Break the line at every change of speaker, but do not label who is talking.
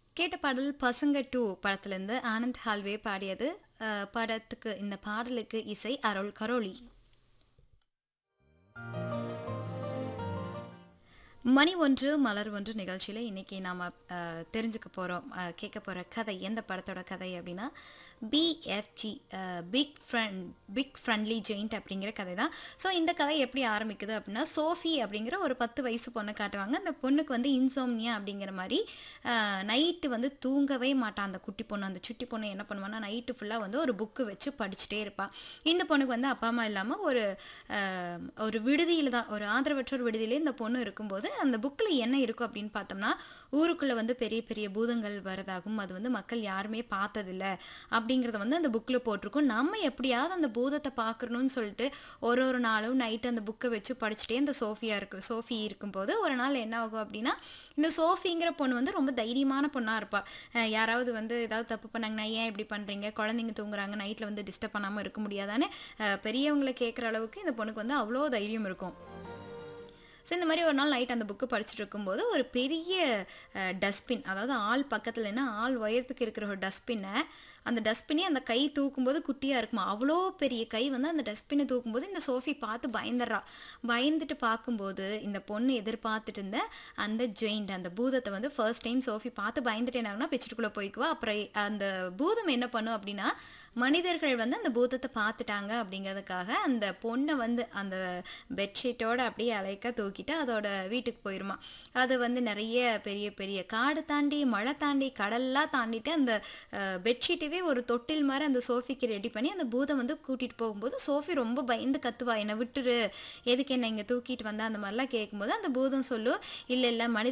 கேட்ட பாடல் பசங்க டூ படத்துலேருந்து ஆனந்த் ஹால்வே பாடியது அஹ், படத்துக்கு இந்த பாடலுக்கு இசை அருள் கரோலி மணி ஒன்று மலர் ஒன்று நிகழ்ச்சியில் இன்றைக்கி நாம் தெரிஞ்சுக்க போகிறோம் கேட்க போகிற கதை எந்த படத்தோட கதை அப்படின்னா BFG big friend big friendly giant அப்படிங்கிற கதை தான் ஸோ இந்த கதை எப்படி ஆரம்பிக்குது அப்படின்னா சோஃபி அப்படிங்கிற ஒரு பத்து வயசு பொண்ணை காட்டுவாங்க அந்த பொண்ணுக்கு வந்து இன்சோம்னியா அப்படிங்கிற மாதிரி நைட்டு வந்து தூங்கவே மாட்டான் அந்த குட்டி பொண்ணு அந்த சுட்டி பொண்ணு என்ன பண்ணுவான்னா நைட்டு ஃபுல்லாக வந்து ஒரு புக்கு வச்சு படிச்சுட்டே இருப்பாள் இந்த பொண்ணுக்கு வந்து அப்பா அம்மா இல்லாமல் ஒரு அஹ், ஒரு விடுதியில் தான் ஒரு ஆதரவற்றோர் விடுதியிலே இந்த பொண்ணு இருக்கும்போது அந்த புக்கில் என்ன இருக்கும் அப்படின்னு பார்த்தோம்னா ஊருக்குள்ளே வந்து பெரிய பெரிய பூதங்கள் வரதாகும் அது வந்து மக்கள் யாருமே பார்த்ததில்ல அப்படிங்கிறத வந்து அந்த புக்கில் போட்டிருக்கும் நம்ம எப்படியாவது அந்த பூதத்தை பார்க்கணும்னு சொல்லிட்டு ஒரு ஒரு நாளும் நைட்டு அந்த புக்கை வச்சு படிச்சுட்டே இந்த சோஃபியா இருக்கு சோஃபி இருக்கும்போது ஒரு நாள் என்ன ஆகும் அப்படின்னா இந்த சோஃபிங்கிற பொண்ணு வந்து ரொம்ப தைரியமான பொண்ணாக இருப்பாள் யாராவது வந்து ஏதாவது தப்பு பண்ணாங்கன்னா ஏன் இப்படி பண்ணுறீங்க குழந்தைங்க தூங்குறாங்க நைட்டில் வந்து டிஸ்டர்ப் பண்ணாமல் இருக்க முடியாதான்னு அஹ், பெரியவங்களை கேட்குற அளவுக்கு இந்த பொண்ணுக்கு வந்து அவ்வளோ தைரியம் இருக்கும் ஸோ இந்த மாதிரி ஒரு நாள் நைட் அந்த புக்கு படிச்சுட்டு இருக்கும்போது ஒரு பெரிய டஸ்ட்பின் அதாவது ஆள் பக்கத்தில் என்ன ஆள் உயரத்துக்கு இருக்கிற ஒரு டஸ்ட்பினை அந்த டஸ்ட்பினே அந்த கை தூக்கும்போது குட்டியாக இருக்குமா அவ்வளோ பெரிய கை வந்து அந்த டஸ்ட்பினை தூக்கும்போது இந்த சோஃபி பார்த்து பயந்துடுறா பயந்துட்டு பார்க்கும்போது இந்த பொண்ணு எதிர்பார்த்துட்டு இருந்த அந்த ஜெயிண்ட் அந்த பூதத்தை வந்து ஃபர்ஸ்ட் டைம் சோஃபி பார்த்து பயந்துட்டு என்ன ஆகுனா பெட்ஷீட்டுக்குள்ளே போய்க்குவா அப்புறம் அந்த பூதம் என்ன பண்ணும் அப்படின்னா மனிதர்கள் வந்து அந்த பூதத்தை பார்த்துட்டாங்க அப்படிங்கிறதுக்காக அந்த பொண்ணை வந்து அந்த பெட்ஷீட்டோட அப்படியே அலைக்க தூக்கிட்டு அதோட வீட்டுக்கு போயிருமா அது வந்து நிறைய பெரிய பெரிய காடு தாண்டி மழை தாண்டி கடல்லாம் தாண்டிட்டு அந்த பெட்ஷீட்டவே ஒரு தொட்டில் மாதிரி அந்த சோஃபிக்கு ரெடி பண்ணி அந்த பூதம் வந்து கூட்டிகிட்டு போகும்போது சோஃபி ரொம்ப பயந்து கத்துவா என்னை விட்டுரு எதுக்கு என்ன இங்கே தூக்கிட்டு வந்தா அந்த மாதிரிலாம் கேட்கும்போது அந்த பூதம் சொல்லும் இல்லை இல்லை மனித